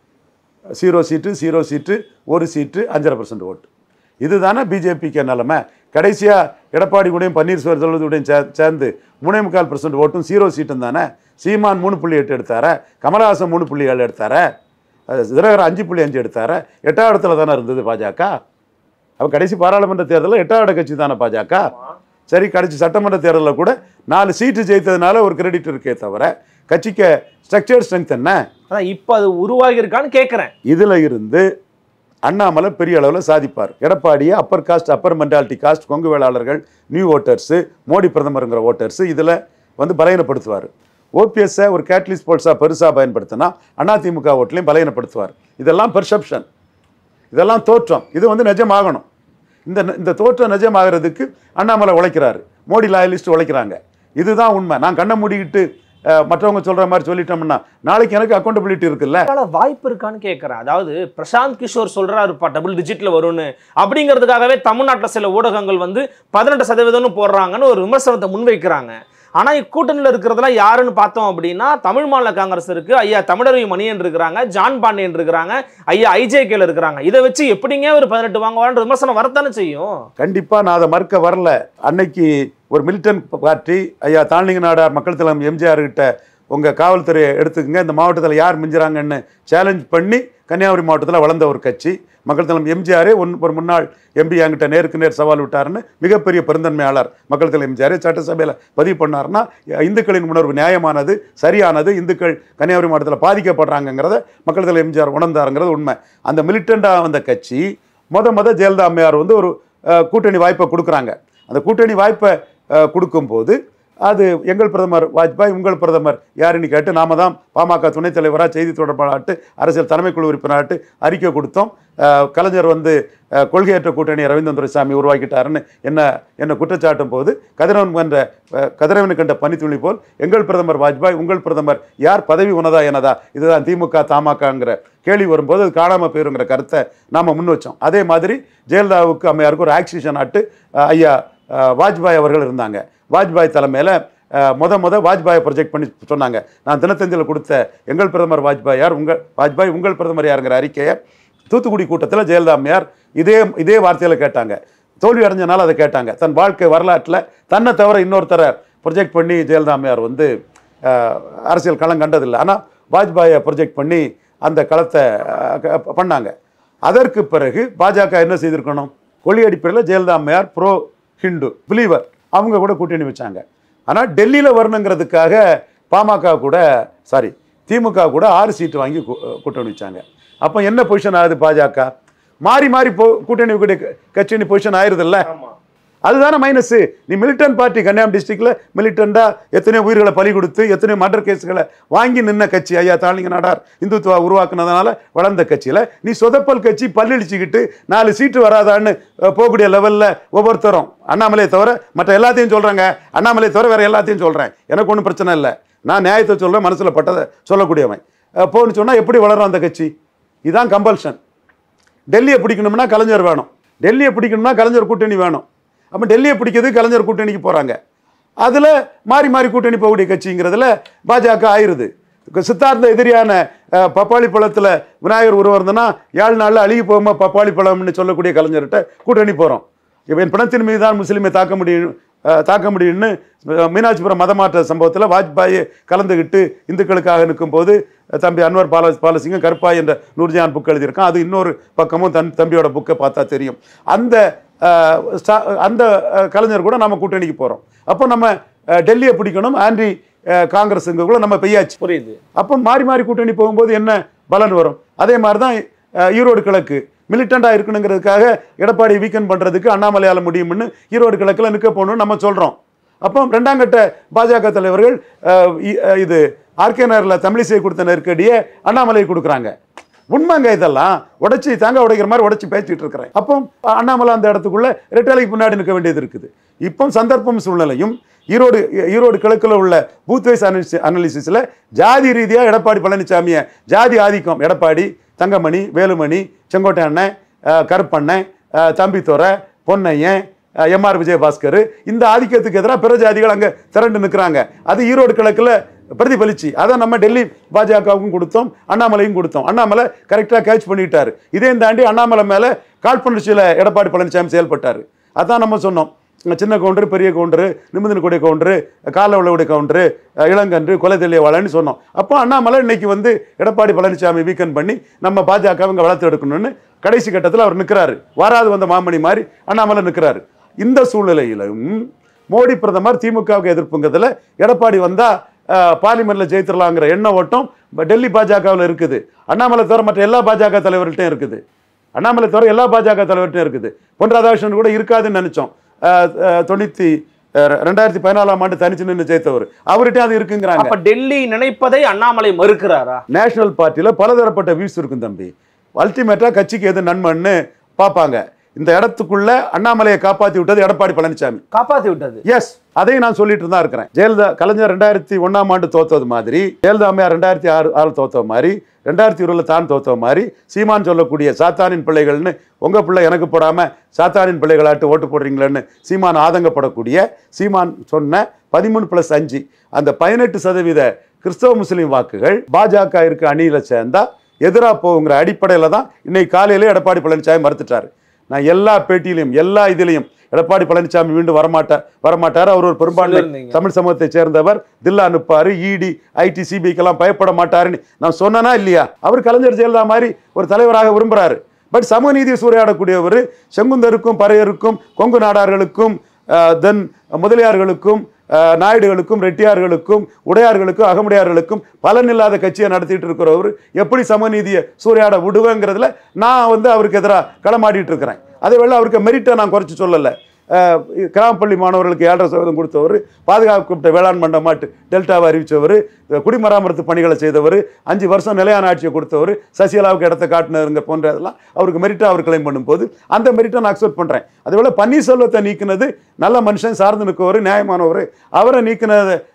Speaker 2: ஜீரோ சீட்டு ஜீரோ சீட்டு ஒரு சீட்டு அஞ்சரை பர்சன்ட் ஓட்டு இதுதானே பிஜேபிக்கு நிலைமை கடைசியாக எடப்பாடி கூடயும் பன்னீர்செல்வத்தோடையும் சே சேர்ந்து மூணே முக்கால் பர்சன்ட் ஓட்டும் ஜீரோ சீட்டும் தானே சீமான் மூணு புள்ளி எட்டு எடுத்தார கமலஹாசன் மூணு புள்ளி ஏழு எடுத்தார தினகரன் அஞ்சு புள்ளி அஞ்சு எடுத்தார எட்டாவது இடத்துல தானே இருந்தது பாஜக அப்போ கடைசி பாராளுமன்ற தேர்தலில் எட்டாவது கட்சி தானே பாஜக சரி கடைசி சட்டமன்ற தேர்தலில் கூட நாலு சீட்டு ஜெயித்ததுனால ஒரு கிரெடிட் இருக்கே தவிர கட்சிக்கு ஸ்ட்ரக்சர் ஸ்ட்ரென்த் என்ன
Speaker 3: அதான் இப்ப அது உருவாகி இருக்கான்னு கேக்குறேன்
Speaker 2: இதில் இருந்து அண்ணாமலை பெரிய அளவில் சாதிப்பார் எடப்பாடியை upper caste upper mentality caste Kongu வேளாளர்கள் நியூ ஓட்டர்ஸு மோடி பிரதமருங்கிற ஓட்டர்ஸு இதில் வந்து பலகீனப்படுத்துவார் ஓபிஎஸ்ஸை ஒரு கேட்லிஸ் போல்ஸாக பெருசாக பயன்படுத்தினா அதிமுக ஓட்லையும் பலகீனப்படுத்துவார் இதெல்லாம் பெர்செப்ஷன் இதெல்லாம் தோற்றம் இது வந்து நிஜமாகணும் இந்த இந்த தோற்றம் நிஜமாகிறதுக்கு அண்ணாமலை உழைக்கிறாரு மோடி லாயலிஸ்ட் உழைக்கிறாங்க இதுதான் உண்மை நான் கண்ணை மூடிக்கிட்டு அஹ், மற்றவங்க சொல்கிற மாதிரி சொல்லிட்டோம்னா நாளைக்கு எனக்கு அக்கௌண்டபிலிட்டி இருக்குல்ல
Speaker 3: அதனால வாய்ப்பு இருக்கான்னு கேட்குறேன் அதாவது பிரசாந்த் கிஷோர் சொல்றாருப்பா டபுள் டிஜிட்ல வரும்னு அப்படிங்கிறதுக்காகவே தமிழ்நாட்டில் சில ஊடகங்கள் வந்து பதினெட்டு சதவீதம்னு போடுறாங்கன்னு ஒரு விமர்சனத்தை முன்வைக்கிறாங்க ஆனா இக்கூட்டணியில் இருக்கிறதெல்லாம் யாருன்னு பார்த்தோம் அப்படின்னா தமிழ் மாநில காங்கிரஸ் இருக்கு ஐயா தமிழரவி மணியன் இருக்கிறாங்க ஜான் பாண்டியன் இருக்கிறாங்க ஐயா ஐஜேகேல இருக்கிறாங்க இதை வச்சு எப்படிங்க ஒரு பதினெட்டு வாங்குவான்ற விமர்சனம் வரத்தானே செய்யும்
Speaker 2: கண்டிப்பா நான் அதை மறுக்க வரல அன்னைக்கு ஒரு மிலிட்டன்ட் பார்ட்டி ஐயா தாழ்நிங்க நாடார் மக்கள் தலைவர் எம்ஜிஆர் கிட்ட உங்க காவல்துறையை எடுத்துக்கங்க இந்த மாவட்டத்தில் யார் மிஞ்சுறாங்கன்னு சேலஞ்ச் பண்ணி கன்னியாகுமரி மாவட்டத்தில் வளர்ந்த ஒரு கட்சி மக்கள் தலைவர் எம்ஜிஆரே ஒன் ஒரு முன்னாள் எம்பி என்கிட்ட நேருக்கு நேர் சவால் விட்டாருன்னு மிகப்பெரிய பெருந்தன்மையாளர் மக்கள் தலைவர் எம்ஜிஆர் சட்டசபையில் பதிவு பண்ணாருன்னா இந்துக்களின் உணர்வு நியாயமானது சரியானது இந்துக்கள் கன்னியாகுமரி மாவட்டத்தில் பாதிக்கப்படுறாங்கங்கிறத மக்கள் தலைவர் எம்ஜிஆர் உணர்ந்தாருங்கிறது உண்மை அந்த மிலிட்டண்டாக வந்த கட்சி முத முத ஜெயலலிதா அம்மையார் வந்து ஒரு அஹ், கூட்டணி வாய்ப்பை கொடுக்குறாங்க அந்த கூட்டணி வாய்ப்பை அஹ், கொடுக்கும்போது அது எங்கள் பிரதமர் வாஜ்பாய் உங்கள் பிரதமர் யாருன்னு கேட்டு நாம தான் பாமக துணைத் தலைவராக செய்தி தொடர்பாளர்ட்டு அரசியல் தலைமைக்குழு உறுப்பினராட்டு அறிக்கை கொடுத்தோம் அஹ், கலைஞர் வந்து அஹ், கொள்கையற்ற கூட்டணி ரவீந்திரன் துரைசாமி உருவாக்கிட்டாருன்னு என்ன என்ன குற்றச்சாட்டும் போது கதிரவன் கண்ட அஹ், கதிரவன் கண்ட பனித்துளி போல் எங்கள் பிரதமர் வாஜ்பாய் உங்கள் பிரதமர் யார் பதவி உனதா எனதா இதுதான் திமுக தமாகங்கிற கேள்வி வரும்போது அது காணாமல் போயிருங்கிற கருத்தை நாம் முன் வச்சோம் அதே மாதிரி ஜெயலலிதாவுக்கு அம்மையாருக்கு ஒரு ஆக்சிஜன் ஆட்டு அஹ், ஐயா அஹ், வாஜ்பாய் அவர்கள் இருந்தாங்க வாஜ்பாய் தலைமையில் முத முத வாஜ்பாயை ப்ரொஜெக்ட் பண்ணி சொன்னாங்க நான் தினத்தந்தியில் கொடுத்த எங்கள் பிரதமர் வாஜ்பாய் யார் உங்கள் வாஜ்பாய் உங்கள் பிரதமர் யாருங்கிற அறிக்கையை தூத்துக்குடி கூட்டத்தில் ஜெயலலிதா அம்மையார் இதே இதே வார்த்தையில் கேட்டாங்க தோல்வி அடைஞ்சனால அதை கேட்டாங்க தன் வாழ்க்கை வரலாற்றில் தன்னை தவிர இன்னொருத்தரை ப்ரொஜெக்ட் பண்ணி ஜெயலலிதா அம்மையார் வந்து அஹ், அரசியல் களம் கண்டதில்லை ஆனால் வாஜ்பாயை ப்ரொஜெக்ட் பண்ணி அந்த களத்தை அஹ், க- பண்ணாங்க அதற்கு பிறகு பாஜக என்ன செய்திருக்கணும் கொள்கை அடிப்படையில் ஜெயலலிதா அம்மையார் ப்ரோ ஹிந்து பிலீவர் அவங்க கூட கூட்டணி வச்சாங்க ஆனால் டெல்லியில் வரணுங்கிறதுக்காக பாமக கூட சாரி திமுக கூட ஆறு சீட்டு வாங்கி கூ- கூட்டணி வச்சாங்க அப்போ என்ன பொசிஷன் ஆகுது பாஜக மாறி மாறி போ கூட்டணி கூடிய கட்சி பொசிஷன் ஆயிருதுல்ல
Speaker 3: ஆமா
Speaker 2: அதுதானே மைனஸ் நீ மிலிட்டன் பார்ட்டி கன்னியாகுமரி டிஸ்ட்ரிக்ட்ல மிலிட்டண்டா எத்தனையோ உயிர்களை பலி கொடுத்து எத்தனையோ மர்டர் கேஸுகளை வாங்கி நின்ன கட்சி ஐயா தாளிங்க நாடார் இந்துத்துவா உருவாக்குனதுனால வளர்ந்த கட்சியில நீ சொதப்பல் கட்சி பல்லிழிச்சுக்கிட்டு நாலு சீட்டு வராதான்னு அஹ், போகக்கூடிய லெவல்ல ஒவ்வொருத்தரும் அண்ணாமலையை தவிர மற்ற எல்லாத்தையும் சொல்றாங்க அண்ணாமலையை தவிர வேற எல்லாத்தையும் சொல்றேன் எனக்கு ஒன்றும் பிரச்சனை இல்லை நான் நியாயத்தை சொல்றேன் மனசுல பட்டதை சொல்லக்கூடியவன் அஹ், போன்னு சொன்னா எப்படி வளரும் அந்த கட்சி இதான் கம்பல்ஷன் டெல்லியை பிடிக்கணும்னா கலைஞர் வேணும் டெல்லியை பிடிக்கணும்னா கலைஞர் கூட்டணி வேணும் அப்போ டெல்லியை பிடிக்கிறது கலைஞர் கூட்டணிக்கு போகிறாங்க அதில் மாறி மாறி கூட்டணி போகக்கூடிய கட்சிங்கிறதுல பாஜக ஆயிருது இப்ப சித்தார்த்த எதிரியான அஹ், பப்பாளி பழத்தில் விநாயகர் உருவம் இருந்ததுன்னா ஏழு நாளில் அழுகி போகுமா பப்பாளி பழம்னு சொல்லக்கூடிய கலைஞர்கிட்ட கூட்டணி போகிறோம் இப்போ என் பிணத்தின் மீது தான் முஸ்லீமை தாக்க முடியும் அஹ், தாக்க முடியும்னு அஹ், மீனாட்சிபுரம் மதமாற்ற சம்பவத்தில் வாஜ்பாய் கலந்துக்கிட்டு இந்துக்களுக்காக நிற்கும்போது அஹ், தம்பி அன்வர் பால பாலசிங்கம் கருப்பாய் என்ற நூர்ஜான் புக் எழுதியிருக்கான் அது இன்னொரு பக்கமும் தன் தம்பியோட புக்கை பார்த்தா தெரியும் அந்த அஹ், ஸ்டா- அந்த அஹ், கலைஞர் கூட நம்ம கூட்டணிக்கு போகிறோம் அப்போ நம்ம அஹ், டெல்லியை பிடிக்கணும் ஆண்டி அஹ், காங்கிரஸுங்க கூட நம்ம பெய்யாச்சு
Speaker 3: புரியுது
Speaker 2: அப்போ மாறி மாறி கூட்டணி போகும்போது என்ன பலன் வரும் அதே மாதிரி தான் அஹ், ஈரோடு கிழக்கு மிலிட்டண்டாக இருக்கணுங்கிறதுக்காக எடப்பாடி வீக்கெண்ட் பண்ணுறதுக்கு அண்ணாமலையால முடியும்னு ஈரோடு கிழக்கில் நிற்க போகணும்னு நம்ம சொல்கிறோம் அப்போ ரெண்டாம் கட்ட பாஜக தலைவர்கள் அஹ், இ- அஹ், இது ஆர்கே நகரில் தமிழிசை கொடுத்த நெருக்கடியை அண்ணாமலை கொடுக்குறாங்க உண்மைங்க இதெல்லாம் உடைச்சி தாங்க உடைக்கிற மாதிரி உடைச்சி பேசிட்டு இருக்கிறேன் அப்போ அண்ணாமலை அந்த இடத்துக்குள்ள ரெட்டாலைக்கு பின்னாடி நிற்க வேண்டியது இருக்குது இப்போ சந்தர்ப்பம் சூழ்நிலையும் ஈரோடு ஈரோடு கிழக்கில் உள்ள பூத் வைஸ் அனாலிசி அனாலிசிஸில் ஜாதி ரீதியாக எடப்பாடி பழனிசாமியை ஜாதி ஆதிக்கம் எடப்பாடி தங்கமணி வேலுமணி செங்கோட்டை அண்ணன் அஹ், கருப்பண்ணன் அஹ், தம்பித்துறை பொன்னையன் அஹ், எம்ஆர் விஜயபாஸ்கர் இந்த ஆதிக்கத்துக்கு எதிராக பிற ஜாதிகள் அங்கே திரண்டு நிற்கிறாங்க அது ஈரோடு கிழக்கில் பிரதிபலிச்சு அதை நம்ம டெல்லி பாஜகவுக்கும் கொடுத்தோம் அண்ணாமலையும் கொடுத்தோம் அண்ணாமலை கரெக்டாக கேட்ச் பண்ணிட்டாரு இதையும் தாண்டி அண்ணாமலை மேலே காழ்ப்புணர்ச்சியில் எடப்பாடி பழனிசாமி செயல்பட்டார் அதான் நம்ம சொன்னோம் சின்ன கவுண்டரு பெரிய கவுண்டரு நிமிந்தனக்கூடிய கவுண்டரு கால உள்ளவுடைய கவுண்டரு அஹ், இளங்கன்று கொலை தெளிவாளன்னு சொன்னோம் அப்போ அண்ணாமலை இன்னைக்கு வந்து எடப்பாடி பழனிசாமி வீக்கெண்ட் பண்ணி நம்ம பாஜக இங்க வளர்த்து எடுக்கணும்னு கடைசி கட்டத்தில் அவர் நிற்கிறாரு வாராது வந்த மாமணி மாதிரி அண்ணாமலை நிற்கிறாரு இந்த சூழ்நிலையிலும் மோடி பிரதமர் திமுகவுக்கு எதிர்ப்புங்கிறதுல எடப்பாடி வந்தா அஹ், பார்லிமெண்ட்ல ஜெயித்திரலாங்கிற எண்ண ஓட்டம் ப- டெல்லி பாஜகவில் இருக்குது அண்ணாமலை தவிர மற்ற எல்லா பாஜக தலைவர்கள்ட்டையும் இருக்குது அண்ணாமலை தவிர எல்லா பாஜக தலைவர்கிட்டையும் இருக்குது பொன் ராதாகிருஷ்ணன் கூட இருக்காதுன்னு நினைச்சோம் அஹ், அஹ், தொண்ணூத்தி அஹ், ரெண்டாயிரத்தி பதினாலாம் ஆண்டு தனிச்சு நின்று ஜெயித்தவர் அவர்கிட்ட அது இருக்குங்கிறாங்க
Speaker 3: அப்ப டெல்லி நினைப்பதை அண்ணாமலை மறுக்கிறாரா
Speaker 2: நேஷனல் பார்ட்டியில் பலதரப்பட்ட வியூஸ் இருக்கும் தம்பி அல்டிமேட்டா கட்சிக்கு எது நன்மைன்னு பார்ப்பாங்க இந்த இடத்துக்குள்ள அண்ணாமலையை காப்பாத்தி விட்டது எடப்பாடி பழனிசாமி
Speaker 3: காப்பாத்தி விட்டது
Speaker 2: எஸ் அதையும் நான் சொல்லிட்டு தான் இருக்கிறேன் ஜெயலலிதா கலைஞர் ரெண்டாயிரத்தி ஒண்ணாம் ஆண்டு தோத்தது மாதிரி ஜெயலலிதா அம்மையார் ரெண்டாயிரத்தி ஆறு ஆறு தோத்த மாதிரி ரெண்டாயிரத்தி இருபதுல தான் தோத்த மாதிரி சீமான் சொல்லக்கூடிய சாத்தானின் பிள்ளைகள்னு உங்க பிள்ளை எனக்கு போடாம சாத்தானின் பிள்ளைகளாட்டு ஓட்டு போடுறீங்களேன்னு சீமான் ஆதங்கப்படக்கூடிய சீமான் சொன்ன பதிமூணு பிளஸ் அஞ்சு அந்த பதினெட்டு சதவீத கிறிஸ்தவ முஸ்லீம் வாக்குகள் பாஜக இருக்க அணியில சேர்ந்தா எதிராக போகுங்கிற அடிப்படையில் தான் இன்னைக்கு காலையிலே எடப்பாடி பழனிசாமி மறுத்துட்டாரு நான் எல்லா பேட்டியிலையும் எல்லா இதுலையும் எடப்பாடி பழனிசாமி மீண்டும் வரமாட்டார் வரமாட்டார் அவர் ஒரு பெரும்பான்மை
Speaker 3: சொல்லியிருந்தீங்க.
Speaker 2: தமிழ் சமூகத்தை சேர்ந்தவர் தில்லா அனுப்பாரு இடி ஐடி சிபிக்கெல்லாம் பயப்பட மாட்டாருன்னு நான் சொன்னனா இல்லையா அவர் கலைஞர் ஜெயலலிதா மாதிரி ஒரு தலைவராக விரும்புறாரு பட் சமூக நீதியை சூறையாடக்கூடியவர் செங்குந்தருக்கும் பறையருக்கும் கொங்கு நாடார்களுக்கும் தென் முதலியார்களுக்கும் அஹ், நாயுடுகளுக்கும் ரெட்டியார்களுக்கும் உடையார்களுக்கும் அகமுடையார்களுக்கும் பலன் இல்லாத கட்சியை நடத்திட்டு இருக்கிறவர் எப்படி சமநீதியை சூறையாட விடுவேங்கிறதுல நான் வந்து அவருக்கு எதிராக களமாடிட்டு இருக்கிறேன் அதே வேளை அவருக்கு மெரிட்டை நான் குறைச்சி சொல்லலை அஹ், கிராமப்பள்ளி மாணவர்களுக்கு ஏழரை சதவீதம் கொடுத்தவர் பாதுகாக்கப்பட்ட வேளாண் மண்டமாட்டு டெல்டாவை அறிவித்தவர் குடிமராமத்து பணிகளை செய்தவர் அஞ்சு வருஷம் நிலையான ஆட்சியை கொடுத்தவர் சசிகலாவுக்கு இடத்த காட்டினருங்க போன்றதெல்லாம் அவருக்கு மெரிட்டா அவர் கிளைம் பண்ணும்போது அந்த மெரிட்டை நான் அக்செப்ட் பண்ணுறேன் அதேபோல் பன்னீர்செல்வத்தை நீக்கினது நல்ல மனுஷன் சார்ந்து நிற்கவர் நியாயமானவர் அவரை நீக்கினது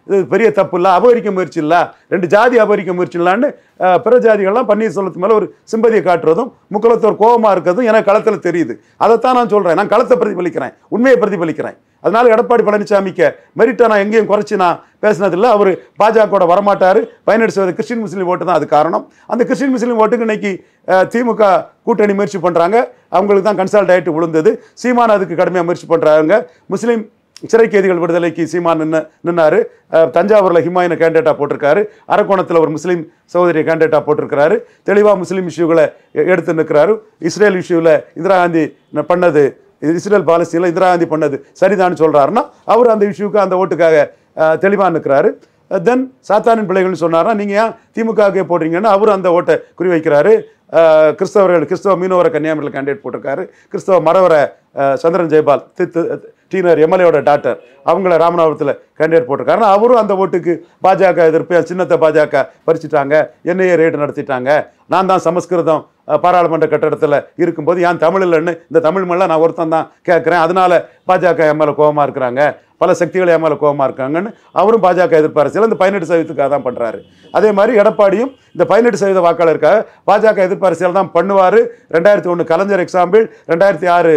Speaker 2: இது பெரிய தப்பு இல்லை அபகரிக்க முயற்சி இல்லை ரெண்டு ஜாதி அபகரிக்க முயற்சி இல்லைன்னு அஹ், பிற ஜாதிகள்லாம் பன்னீர்செல்வத்து மேலே ஒரு சிம்பதியை காட்டுறதும் முக்குலத்தோர் கோபமாக இருக்கிறதும் எனக்கு களத்தில் தெரியுது அதைத்தான் நான் சொல்கிறேன் நான் களத்தை பிரதிபலிக்கிறேன் உண்மையை பிரதிபலிக்கிறேன் அதனால எடப்பாடி பழனிசாமிக்கு மெரிட்டை நான் எங்கேயும் குறைச்சி நான் பேசினதில்லை அவர் பாஜகவோட வரமாட்டார் பயனடி செய்வது கிறிஸ்டின் முஸ்லீம் ஓட்டு தான் அது காரணம் அந்த கிறிஸ்டின் முஸ்லீம் ஓட்டுக்கு இன்னைக்கு அஹ், திமுக கூட்டணி முயற்சி பண்ணுறாங்க அவங்களுக்கு தான் கன்சல்ட் ஆகிட்டு விழுந்தது சீமான் அதுக்கு கடுமையாக முயற்சி பண்ணுறாங்க முஸ்லீம் சிறை கைதிகள் விடுதலைக்கு சீமான் நின்று நின்னாரு அஹ், தஞ்சாவூரில் ஹிமாயினை கேண்டிடேட்டாக போட்டிருக்காரு அரக்கோணத்தில் ஒரு முஸ்லீம் சகோதரியை கேண்டிடேட்டாக போட்டிருக்கிறாரு தெளிவாக முஸ்லீம் இஷ்யூகளை எ- எடுத்து நிற்கிறாரு இஸ்ரேல் இஷ்யூவில் இந்திரா காந்தி ந- பண்ணது இது இஸ்ரேல் பாலஸ்தீனில் இந்திரா காந்தி பண்ணது சரிதான்னு சொல்கிறாருன்னா அவர் அந்த இஷ்யூக்கு அந்த ஓட்டுக்காக தெளிவாக நிற்கிறாரு தென் சாத்தானின் பிள்ளைகள்னு சொன்னார்னா நீங்கள் ஏன் திமுகவுக்கே போடுறீங்கன்னு அவர் அந்த ஓட்டை குறிவைக்கிறாரு அஹ், கிறிஸ்தவர்கள் கிறிஸ்தவ மீனவரை கன்னியாகுமரியில் கேண்டிடேட் போட்டிருக்காரு கிறிஸ்தவ மறவரை அஹ், சந்திரன் ஜெயபால் தி- தி- டீனர் எம்எல்ஏவோட டாக்டர் அவங்கள ராமநாதபுரத்தில் கேண்டிடேட் போட்டிருக்காருன்னா அவரும் அந்த ஓட்டுக்கு பாஜக எதிர்ப்பு என் சின்னத்தை பாஜக பறிச்சுட்டாங்க என்ஐஏ ரேடு நடத்திட்டாங்க நான் தான் சமஸ்கிருதம் அஹ், பாராளுமன்ற கட்டடத்தில் இருக்கும்போது ஏன் தமிழ் இல்லைன்னு இந்த தமிழ் மொழியில் நான் ஒருத்தன் தான் கேட்குறேன் அதனால பாஜக எம்எல்ஏ கோபமாக இருக்கிறாங்க பல சக்திகள் எம்எல்ஏ கோபமாக இருக்காங்கன்னு அவரும் பாஜக எதிர்ப்பு அரசியல் இந்த பதினெட்டு சதவீதத்துக்காக தான் பண்ணுறாரு அதே மாதிரி எடப்பாடியும் இந்த பதினெட்டு சதவீத வாக்காளருக்காக பாஜக எதிர்ப்பு அரசியல் தான் பண்ணுவார் ரெண்டாயிரத்தி ஒன்று கலைஞர் எக்ஸாம்பிள் ரெண்டாயிரத்தி ஆறு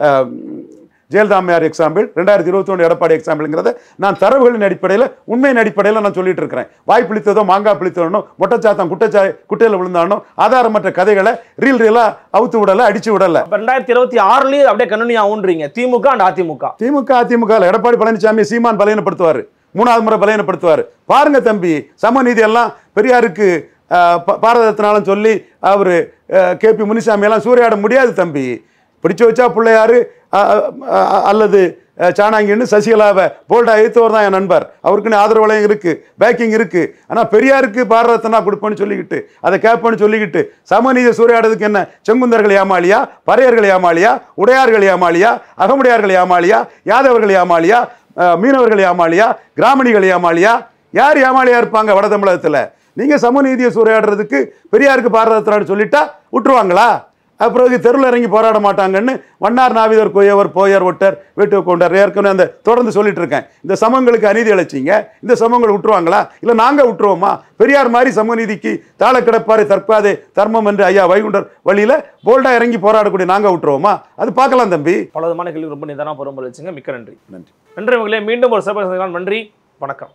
Speaker 2: ஜெயலலிதா அம்மையார் எக்ஸாம்பிள் ரெண்டாயிரத்தி இருபத்தொன்று எடப்பாடி எக்ஸாம்பிள்ங்கிறத நான் தரவுகளின் அடிப்படையில் உண்மையின் அடிப்படையில் நான் சொல்லிட்டு இருக்கிறேன் வாய் பிளித்ததோ மாங்காய் பிளித்ததோ முட்டைச்சாத்தம் குட்டச்சாய் குட்டையில் விழுந்தானோ ஆதாரமற்ற கதைகளை ரீல் ரீலாக அவுத்து விடலை அடிச்சு விடலை
Speaker 3: அப்ப ரெண்டாயிரத்தி இருபத்தி ஆறுலயும் அப்படியே கண்ணனி ஆகுன்றீங்க திமுக அண்ட் அதிமுக
Speaker 2: திமுக அதிமுக ல எடப்பாடி பழனிசாமி சீமான் பலையனப்படுத்துவார் மூணாவது முறை பலையனப்படுத்துவார் பாருங்க தம்பி சமநீதி எல்லாம் பெரியாருக்கு அஹ், பா- பாரதத்தினாலும் சொல்லி அவர் கேபி முனிசாமி எல்லாம் சூறையாட முடியாது தம்பி பிடிச்சு வச்சா பிள்ளையாரு அஹ், அஹ், அல்லது அஹ், சாணாங்கின்னு சசிகலாவை போல்டா எய்த்தவர் தான் என் நண்பர் அவருக்குன்னு ஆதரவு வளையம் இருக்கு பேக்கிங் இருக்கு ஆனால் பெரியாருக்கு பாரதத்தினா கொடுப்பேன்னு சொல்லிக்கிட்டு அதை கேட்பேன்னு சொல்லிக்கிட்டு சமநீதி சூறையாடுறதுக்கு என்ன செங்குந்தர்கள் ஏமாளியா பறையர்கள் ஏமாளியா உடையார்கள் ஏமாளியா அகமுடையார்கள் ஏமாளியா யாதவர்கள் ஏமாளியா அஹ், மீனவர்கள் ஏமாளியா கிராமணிகள் ஏமாளியா யார் ஏமாளியா இருப்பாங்க வட தமிழகத்தில் நீங்கள் சமநீதியை சூறையாடுறதுக்கு பெரியாருக்கு பாரதத்தினான்னு சொல்லிட்டா விட்டுருவாங்களா அப்புறம் தெருவில் இறங்கி போராட மாட்டாங்கன்னு வண்ணார் நாவிதர் கொய்யவர் போயர் ஒட்டர் வீட்டு கொண்டார் ஏற்கனவே அந்த தொடர்ந்து சொல்லிட்டு இருக்கேன் இந்த சமங்களுக்கு அநீதி அழைச்சிங்க இந்த சமங்களை விட்டுருவாங்களா இல்லை நாங்கள் விட்டுருவோமா பெரியார் மாதிரி சமநீதிக்கு தாழ கிடப்பாரு தற்பாதே தர்மம் என்று ஐயா வைகுண்டர் வழியில் போல்டாக இறங்கி போராடக்கூடிய நாங்கள் விட்டுருவோமா அது பார்க்கலாம் தம்பி
Speaker 3: பல விதமான கேள்வி ரொம்ப நிதானா பொறுமல் வச்சுங்க மிக்க நன்றி
Speaker 2: நன்றி
Speaker 3: நன்றி மகளே மீண்டும் ஒரு சிறப்பு சந்திக்கலாம். நன்றி வணக்கம்